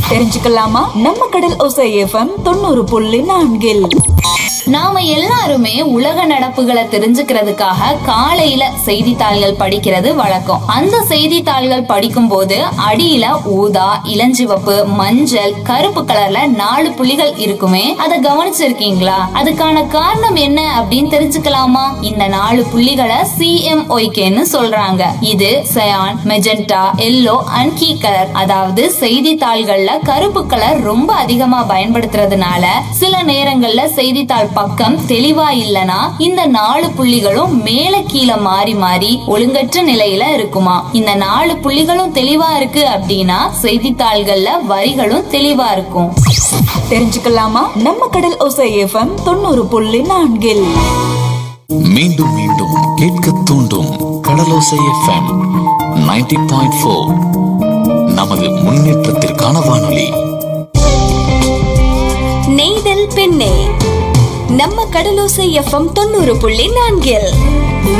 தெரிஞ்சுக்கலாமா நம்ம கடல் ஒசை எஃப்எம் தொண்ணூறு புள்ளி நான்கில் நாம எல்லாருமே உலக நடப்புகளை தெரிஞ்சுக்கிறதுக்காக காலையில செய்தித்தாள்கள் படிக்கிறது வழக்கம் அந்த செய்தித்தாள்கள் படிக்கும் போது அடியில ஊதா இளஞ்சிவப்பு மஞ்சள் கருப்பு கலர்ல நாலு புள்ளிகள் இருக்குமே அதை கவனிச்சிருக்கீங்களா அதுக்கான காரணம் என்ன அப்படின்னு தெரிஞ்சுக்கலாமா இந்த நாலு புள்ளிகளை சிஎம்ஒய்கேன்னு சொல்றாங்க இது cyan magenta yellow and key colour அதாவது செய்தித்தாள்கள்ல கருப்பு கலர் ரொம்ப அதிகமா பயன்படுத்துறதுனால சில நேரங்கள்ல செய்தித்தாள் பக்கம் தெளிவா இல்லனா இந்த நாலு புள்ளிகளும் மேல கீழே மாறி மாறி ஒழுங்கற்ற நிலையில இருக்குமா இந்த நாலு புள்ளிகளும் தெளிவா இருக்கு அப்படின்னா செய்தித்தாள்கள்ல வரிகளும் தெளிவா இருக்கும் தெரிஞ்சுக்கலாமா நம்ம கடல் ஒசை எஃப்எம் தொண்ணூறு புள்ளி நான்கில் மீண்டும் மீண்டும் கேட்க தூண்டும் கடலோசை எஃப்எம் 90.4 பாயிண்ட் நமது முன்னேற்றத்திற்கான வானொலி நெய்தல் பெண்ணே நம்ம கடலோசை எஃப்எம் தொண்ணூறு புள்ளி நான்கில்